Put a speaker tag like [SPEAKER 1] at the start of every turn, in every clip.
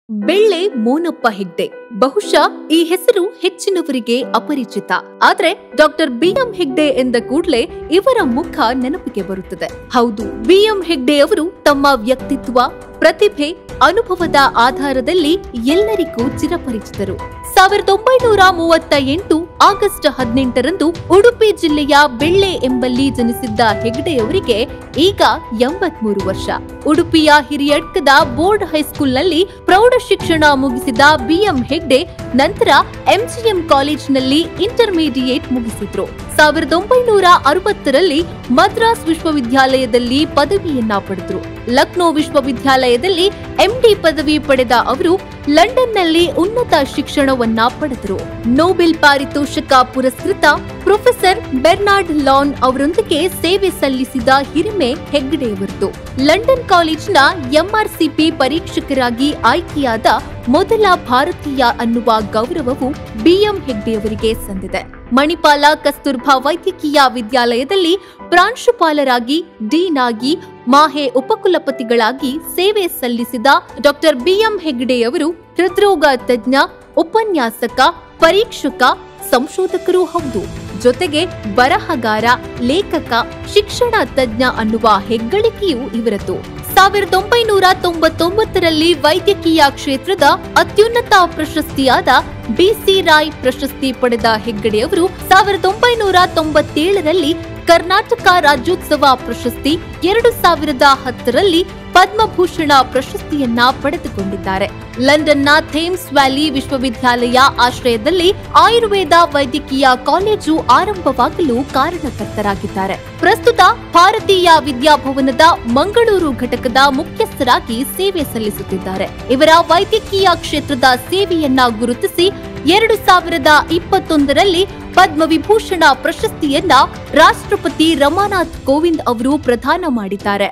[SPEAKER 1] ಬೆಳ್ಳೆ ಮೋನಪ್ಪ ಹೆಗ್ಡೆ ಬಹುಶಃ ಈ ಹೆಸರು ಹೆಚ್ಚಿನವರಿಗೆ ಅಪರಿಚಿತ ಆದ್ರೆ ಡಾಕ್ಟರ್ ಬಿಎಂ ಹೆಗ್ಡೆ ಎಂದ ಕೂಡಲೇ ಇವರ ಮುಖ ನೆನಪಿಗೆ ಬರುತ್ತದೆ ಹೌದು ಬಿಎಂ ಹೆಗ್ಡೆ ಅವರು ತಮ್ಮ ವ್ಯಕ್ತಿತ್ವ ಪ್ರತಿಭೆ ಅನುಭವದ ಆಧಾರದಲ್ಲಿ ಎಲ್ಲರಿಗೂ ಚಿರಪರಿಚಿತರು ಸಾವಿರದ ಒಂಬೈನೂರ ಮೂವತ್ತ ಎಂಟು ಆಗಸ್ಟ್ ಹದಿನೆಂಟರಂದು ಉಡುಪಿ ಜಿಲ್ಲೆಯ ಬೆಳ್ಳೆ ಎಂಬಲ್ಲಿ ಜನಿಸಿದ್ದ ಹೆಗ್ಡೆಯವರಿಗೆ ಈಗ ಎಂಬತ್ಮೂರು ವರ್ಷ ಉಡುಪಿಯ ಹಿರಿಯಡ್ಕದ ಬೋರ್ಡ್ ಹೈಸ್ಕೂಲ್ನಲ್ಲಿ ಪ್ರೌಢ ಶಿಕ್ಷಣ ಮುಗಿಸಿದ ಬಿಎಂ ಹೆಗ್ಡೆ ನಂತರ ಎಂಜಿಎಂ ಕಾಲೇಜಿನಲ್ಲಿ ಇಂಟರ್ಮೀಡಿಯೇಟ್ ಮುಗಿಸಿದ್ರು ಸಾವಿರದ ಒಂಬೈನೂರ ಅರವತ್ತರಲ್ಲಿ ಮದ್ರಾಸ್ ವಿಶ್ವವಿದ್ಯಾಲಯದಲ್ಲಿ ಪದವಿಯನ್ನ ಪಡೆದ್ರು ಲಕ್ನೋ ವಿಶ್ವವಿದ್ಯಾಲಯದಲ್ಲಿ ಎಂಡಿ ಪದವಿ ಪಡೆದ ಅವರು ಲಂಡನ್ನಲ್ಲಿ ಉನ್ನತ ಶಿಕ್ಷಣವನ್ನ ಪಡೆದರು ನೊಬೆಲ್ ಪಾರಿತೋಷಕ ಪುರಸ್ಕೃತ ಪ್ರೊಫೆಸರ್ ಬೆರ್ನಾರ್ಡ್ ಲಾನ್ ಅವರೊಂದಿಗೆ ಸೇವೆ ಸಲ್ಲಿಸಿದ ಹಿರಿಮೆ ಹೆಗ್ಗಡೆಯವರದು ಲಂಡನ್ ಕಾಲೇಜಿನ ಎಂಆರ್ಸಿಪಿ ಪರೀಕ್ಷಕರಾಗಿ ಆಯ್ಕೆಯಾದ ಮೊದಲ ಭಾರತೀಯ ಅನ್ನುವ ಗೌರವವು ಬಿಎಂ ಹೆಗ್ಡೆಯವರಿಗೆ ಸಂದಿದೆ ಮಣಿಪಾಲ ಕಸ್ತೂರ್ಬಾ ವೈದ್ಯಕೀಯ ವಿದ್ಯಾಲಯದಲ್ಲಿ ಪ್ರಾಂಶುಪಾಲರಾಗಿ ಡೀನ್ ಆಗಿ ಮಾಹೆ ಉಪಕುಲಪತಿಗಳಾಗಿ ಸೇವೆ ಸಲ್ಲಿಸಿದ ಡಾಕ್ಟರ್ ಬಿಎಂ ಹೆಗ್ಡೆಯವರು ಹೃದ್ರೋಗ ತಜ್ಞ ಉಪನ್ಯಾಸಕ ಪರೀಕ್ಷಕ ಸಂಶೋಧಕರೂ ಹೌದು ಜೊತೆಗೆ ಬರಹಗಾರ ಲೇಖಕ ಶಿಕ್ಷಣ ತಜ್ಞ ಅನ್ನುವ ಹೆಗ್ಗಳಿಕೆಯೂ ಇವರದ್ದು ಸಾವಿರದ ಒಂಬೈನೂರ ತೊಂಬತ್ತೊಂಬತ್ತರಲ್ಲಿ ವೈದ್ಯಕೀಯ ಕ್ಷೇತ್ರದ ಅತ್ಯುನ್ನತ ಪ್ರಶಸ್ತಿಯಾದ ಬಿಸಿ ರಾಯ್ ಪ್ರಶಸ್ತಿ ಪಡೆದ ಹೆಗ್ಗಡೆಯವರು ಸಾವಿರದ ಒಂಬೈನೂರ ತೊಂಬತ್ತೇಳರಲ್ಲಿ ಕರ್ನಾಟಕ ರಾಜ್ಯೋತ್ಸವ ಪ್ರಶಸ್ತಿ ಎರಡು ಸಾವಿರದ ಹತ್ತರಲ್ಲಿ ಪದ್ಮಭೂಷಣ ಪ್ರಶಸ್ತಿಯನ್ನ ಪಡೆದುಕೊಂಡಿದ್ದಾರೆ ಲಂಡನ್ನ ಥೇಮ್ಸ್ ವ್ಯಾಲಿ ವಿಶ್ವವಿದ್ಯಾಲಯ ಆಶ್ರಯದಲ್ಲಿ ಆಯುರ್ವೇದ ವೈದ್ಯಕೀಯ ಕಾಲೇಜು ಆರಂಭವಾಗಲು ಕಾರಣಕರ್ತರಾಗಿದ್ದಾರೆ ಪ್ರಸ್ತುತ ಭಾರತೀಯ ವಿದ್ಯಾಭವನದ ಮಂಗಳೂರು ಘಟಕದ ಮುಖ್ಯಸ್ಥರಾಗಿ ಸೇವೆ ಸಲ್ಲಿಸುತ್ತಿದ್ದಾರೆ ಇವರ ವೈದ್ಯಕೀಯ ಕ್ಷೇತ್ರದ ಸೇವೆಯನ್ನ ಗುರುತಿಸಿ ಎರಡು ಸಾವಿರದ ಇಪ್ಪತ್ತೊಂದರಲ್ಲಿ ಪದ್ಮವಿಭೂಷಣ ಪ್ರಶಸ್ತಿಯನ್ನ ರಾಷ್ಟ್ರಪತಿ ರಮಾನಾಥ್ ಕೋವಿಂದ್ ಅವರು ಪ್ರದಾನ ಮಾಡಿದ್ದಾರೆ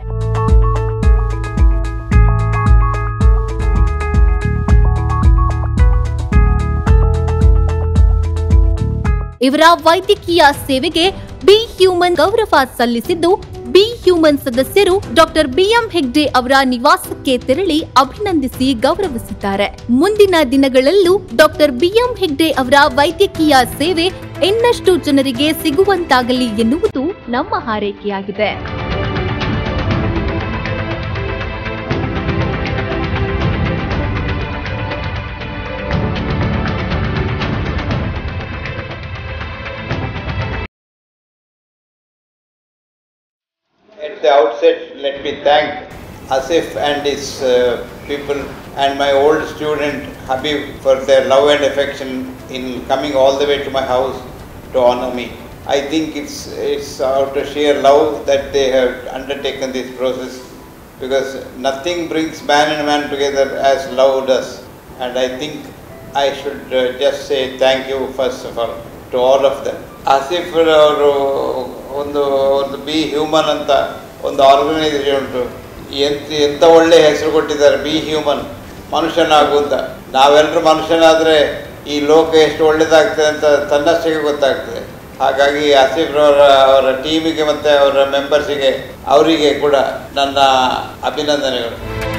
[SPEAKER 1] ಇವರ ವೈದ್ಯಕೀಯ ಸೇವೆಗೆ ಬಿ ಹ್ಯೂಮನ್ ಗೌರವ ಸಲ್ಲಿಸಿದ್ದು ಬಿ ಹ್ಯೂಮನ್ ಸದಸ್ಯರು ಡಾಕ್ಟರ್ ಬಿಎಂ ಹೆಗ್ಡೆ ಅವರ ನಿವಾಸಕ್ಕೆ ತೆರಳಿ ಅಭಿನಂದಿಸಿ ಗೌರವಿಸಿದ್ದಾರೆ ಮುಂದಿನ ದಿನಗಳಲ್ಲೂ ಡಾಕ್ಟರ್ ಬಿಎಂ ಹೆಗ್ಡೆ ಅವರ ವೈದ್ಯಕೀಯ ಸೇವೆ ಇನ್ನಷ್ಟು ಜನರಿಗೆ ಸಿಗುವಂತಾಗಲಿ ಎನ್ನುವುದು ನಮ್ಮ ಹಾರೈಕೆಯಾಗಿದೆ
[SPEAKER 2] At the outset, let me thank Asif and his uh, people and my old student Habib for their love and affection in coming all the way to my house to honor me. I think it's, it's out of sheer love that they have undertaken this process because nothing brings man and man together as love does. And I think I should uh, just say thank you first of all to all of them. Asif ಅವರು ಒಂದು ಒಂದು B human ಅಂತ ಒಂದು organisation ಉಂಟು ಎಂತ ಎಂಥ ಒಳ್ಳೆ ಹೆಸರು ಕೊಟ್ಟಿದ್ದಾರೆ ಬಿ ಹ್ಯೂಮನ್ ಮನುಷ್ಯನಾಗು ಅಂತ ನಾವೆಲ್ಲರೂ ಮನುಷ್ಯನಾದರೆ ಈ ಲೋಕ ಎಷ್ಟು ಒಳ್ಳೆಯದಾಗ್ತದೆ ಅಂತ ತನ್ನಷ್ಟಕ್ಕೆ ಗೊತ್ತಾಗ್ತದೆ ಹಾಗಾಗಿ ಆಸಿಫ್ರವರ ಅವರ ಟೀಮಿಗೆ ಮತ್ತು ಅವರ ಮೆಂಬರ್ಸಿಗೆ ಅವರಿಗೆ ಕೂಡ ನನ್ನ ಅಭಿನಂದನೆಗಳು